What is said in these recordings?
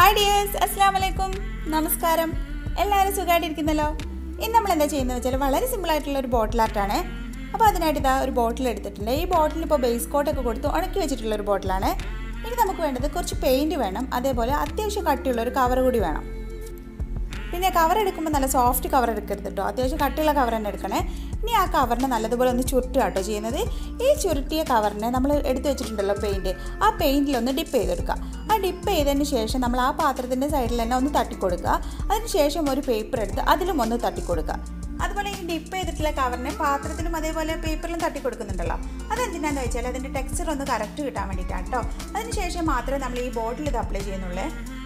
hi dears അസ്സാം വലൈക്കും നമസ്കാരം എല്ലാവരും സുഖമായിട്ടിരിക്കുന്നല്ലോ ഇന്ന് നമ്മൾ എന്താ ചെയ്യുന്നത് വെച്ചാൽ വളരെ സിമ്പിൾ ആയിട്ടുള്ള ഒരു ബോട്ടിൽ ആർട്ടാണ് അപ്പോൾ അതിനായിട്ട് ഇതാ ഒരു ബോട്ടിൽ എടുത്തിട്ടുണ്ട് ഈ ബോട്ടിൽ ഇപ്പോൾ ബേസ് കോട്ടൊക്കെ കൊടുത്ത് ഉണക്കി വെച്ചിട്ടുള്ള ഒരു ബോട്ടിലാണ് ഇനി നമുക്ക് വേണ്ടത് കുറച്ച് പെയിൻറ് വേണം അതേപോലെ അത്യാവശ്യം കട്ടിയുള്ള ഒരു കവർ കൂടി വേണം പിന്നെ കവർ എടുക്കുമ്പോൾ നല്ല സോഫ്റ്റ് കവർ എടുക്കരുത് കേട്ടോ അത്യാവശ്യം കട്ടിയുള്ള കവർ തന്നെ എടുക്കണേ ഇനി ആ കവറിനെ നല്ലതുപോലെ ഒന്ന് ചുരുട്ടുക കേട്ടോ ചെയ്യുന്നത് ഈ ചുരുട്ടിയ കവറിനെ നമ്മൾ എടുത്തു വെച്ചിട്ടുണ്ടല്ലോ പെയിൻറ്റ് ആ പെയിൻറ്റിലൊന്ന് ഡിപ്പ് ചെയ്തെടുക്കുക ആ ഡിപ്പ് ചെയ്തതിന് ശേഷം നമ്മൾ ആ പാത്രത്തിൻ്റെ സൈഡിൽ തന്നെ ഒന്ന് തട്ടിക്കൊടുക്കുക അതിന് ശേഷം ഒരു പേപ്പർ എടുത്ത് അതിലും ഒന്ന് തട്ടിക്കൊടുക്കുക അതുപോലെ ഈ ഡിപ്പ് ചെയ്തിട്ടുള്ള കവറിനെ പാത്രത്തിലും അതേപോലെ പേപ്പറിലും തട്ടി കൊടുക്കുന്നുണ്ടല്ലോ അതെന്തിനാന്ന് വെച്ചാൽ അതിൻ്റെ ടെക്സ്ചർ ഒന്ന് കറക്റ്റ് കിട്ടാൻ വേണ്ടിയിട്ടാണ് കേട്ടോ അതിന് ശേഷം മാത്രമേ നമ്മൾ ഈ ബോട്ടിൽ ഇത് അപ്ലൈ ചെയ്യുന്നുള്ളൂ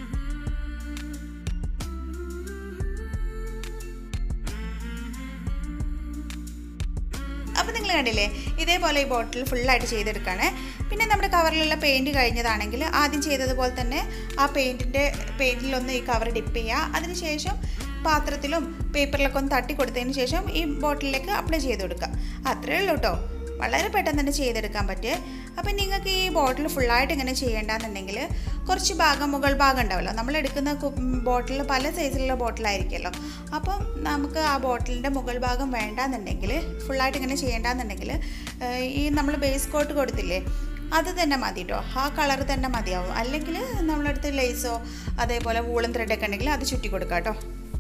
അപ്പോൾ നിങ്ങൾ കണ്ടില്ലേ ഇതേപോലെ ഈ ബോട്ടിൽ ഫുള്ളായിട്ട് ചെയ്തെടുക്കുകയാണ് പിന്നെ നമ്മുടെ കവറിലുള്ള പെയിൻറ് കഴിഞ്ഞതാണെങ്കിൽ ആദ്യം ചെയ്തതുപോലെ തന്നെ ആ പെയിൻറ്റിൻ്റെ പെയിൻറ്റിലൊന്ന് ഈ കവർ ഡിപ്പ് ചെയ്യുക അതിനുശേഷം പാത്രത്തിലും പേപ്പറിലൊക്കെ ഒന്ന് തട്ടി കൊടുത്തതിന് ശേഷം ഈ ബോട്ടിലേക്ക് അപ്ലൈ ചെയ്ത് കൊടുക്കുക അത്രയേ ഉള്ളൂ കേട്ടോ വളരെ പെട്ടെന്ന് തന്നെ ചെയ്തെടുക്കാൻ പറ്റും അപ്പം നിങ്ങൾക്ക് ഈ ബോട്ടിൽ ഫുള്ളായിട്ട് ഇങ്ങനെ ചെയ്യേണ്ടെന്നുണ്ടെങ്കിൽ കുറച്ച് ഭാഗം മുകൾ ഭാഗം ഉണ്ടാവുമല്ലോ നമ്മൾ എടുക്കുന്ന ബോട്ടിൽ പല സൈസിലുള്ള ബോട്ടിലായിരിക്കുമല്ലോ അപ്പം നമുക്ക് ആ ബോട്ടിലിൻ്റെ മുകൾ ഭാഗം വേണ്ടാന്നുണ്ടെങ്കിൽ ഫുള്ളായിട്ട് ഇങ്ങനെ ചെയ്യേണ്ടെന്നുണ്ടെങ്കിൽ ഈ നമ്മൾ ബേസ് കോട്ട് കൊടുത്തില്ലേ അത് തന്നെ മതി കേട്ടോ ആ കളർ തന്നെ മതിയാവും അല്ലെങ്കിൽ നമ്മളടുത്ത് ലേസോ അതേപോലെ വൂളൻ ത്രെഡൊക്കെ ഉണ്ടെങ്കിൽ അത് ചുറ്റി കൊടുക്കാം കേട്ടോ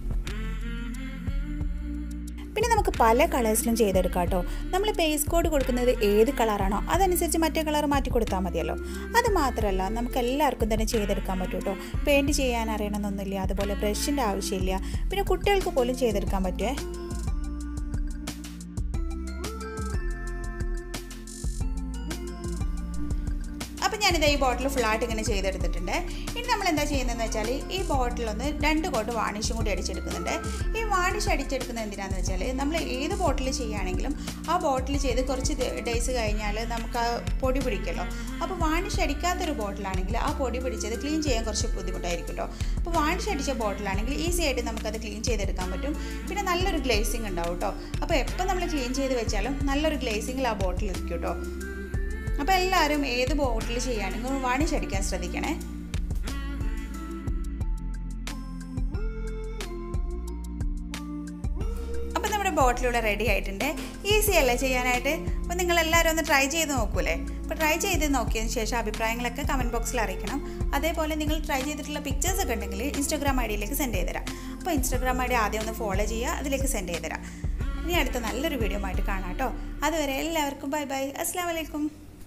പിന്നെ നമുക്ക് പല കളേഴ്സിലും ചെയ്തെടുക്കാം കേട്ടോ നമ്മൾ ബേസ് കോഡ് കൊടുക്കുന്നത് ഏത് കളറാണോ അതനുസരിച്ച് മറ്റേ കളർ മാറ്റി കൊടുത്താൽ മതിയല്ലോ അത് മാത്രമല്ല നമുക്ക് എല്ലാവർക്കും തന്നെ ചെയ്തെടുക്കാൻ പറ്റും കേട്ടോ പെയിൻറ്റ് ചെയ്യാൻ അറിയണമെന്നൊന്നുമില്ല അതുപോലെ ബ്രഷിൻ്റെ ആവശ്യമില്ല പിന്നെ കുട്ടികൾക്ക് പോലും ചെയ്തെടുക്കാൻ പറ്റുമേ അപ്പം ഞാനിത് ഈ ബോട്ടിൽ ഫുള്ളായിട്ട് ഇങ്ങനെ ചെയ്തെടുത്തിട്ടുണ്ട് ഇനി നമ്മൾ എന്താ ചെയ്യുന്നതെന്ന് വെച്ചാൽ ഈ ബോട്ടിലൊന്ന് രണ്ട് കോട്ട് വാണിഷും കൂടി അടിച്ചെടുക്കുന്നുണ്ട് ഈ വാണിഷ് അടിച്ചെടുക്കുന്നത് എന്തിനാന്ന് വെച്ചാൽ നമ്മൾ ഏത് ബോട്ടിൽ ചെയ്യുകയാണെങ്കിലും ആ ബോട്ടിൽ ചെയ്ത് കുറച്ച് ഡേയ്സ് കഴിഞ്ഞാൽ നമുക്ക് ആ പൊടി പിടിക്കല്ലോ അപ്പോൾ വാണിഷ് അടിക്കാത്തൊരു ബോട്ടിലാണെങ്കിൽ ആ പൊടി പിടിച്ചത് ക്ലീൻ ചെയ്യാൻ കുറച്ച് ബുദ്ധിമുട്ടായിരിക്കും കേട്ടോ അപ്പോൾ വാണിഷ് അടിച്ച ബോട്ടിലാണെങ്കിൽ ഈസി ആയിട്ട് നമുക്കത് ക്ലീൻ ചെയ്തെടുക്കാൻ പറ്റും പിന്നെ നല്ലൊരു ഗ്ലേസിങ് ഉണ്ടാവും കേട്ടോ അപ്പോൾ എപ്പോൾ നമ്മൾ ക്ലീൻ ചെയ്ത് വെച്ചാലും നല്ലൊരു ഗ്ലേസിങ്ങിൽ ആ ബോട്ടിൽ ഇരിക്കും കേട്ടോ അപ്പോൾ എല്ലാവരും ഏത് ബോട്ടിൽ ചെയ്യുകയാണെങ്കിലും വാണിഷ് അടിക്കാൻ ശ്രദ്ധിക്കണേ അപ്പോൾ നമ്മുടെ ബോട്ടിലൂടെ റെഡി ആയിട്ടുണ്ട് ഈസി അല്ലേ ചെയ്യാനായിട്ട് അപ്പോൾ നിങ്ങൾ എല്ലാവരും ഒന്ന് ട്രൈ ചെയ്ത് നോക്കൂലേ അപ്പോൾ ട്രൈ ചെയ്ത് നോക്കിയതിന് ശേഷം അഭിപ്രായങ്ങളൊക്കെ കമൻറ്റ് ബോക്സിൽ അറിയിക്കണം അതേപോലെ നിങ്ങൾ ട്രൈ ചെയ്തിട്ടുള്ള പിക്ചേഴ്സ് ഒക്കെ ഉണ്ടെങ്കിൽ ഇൻസ്റ്റാഗ്രാം ഐ ഡിയിലേക്ക് സെൻഡ് ചെയ്ത് തരാം അപ്പോൾ ഇൻസ്റ്റാഗ്രാം ഐ ഡി ആദ്യം ഒന്ന് ഫോളോ ചെയ്യുക അതിലേക്ക് സെൻഡ് ചെയ്ത് തരാം ഇനി അടുത്ത നല്ലൊരു വീഡിയോ ആയിട്ട് കാണാം കേട്ടോ അതുവരെ എല്ലാവർക്കും ബൈ ബൈ അസ്സാം വലൈക്കും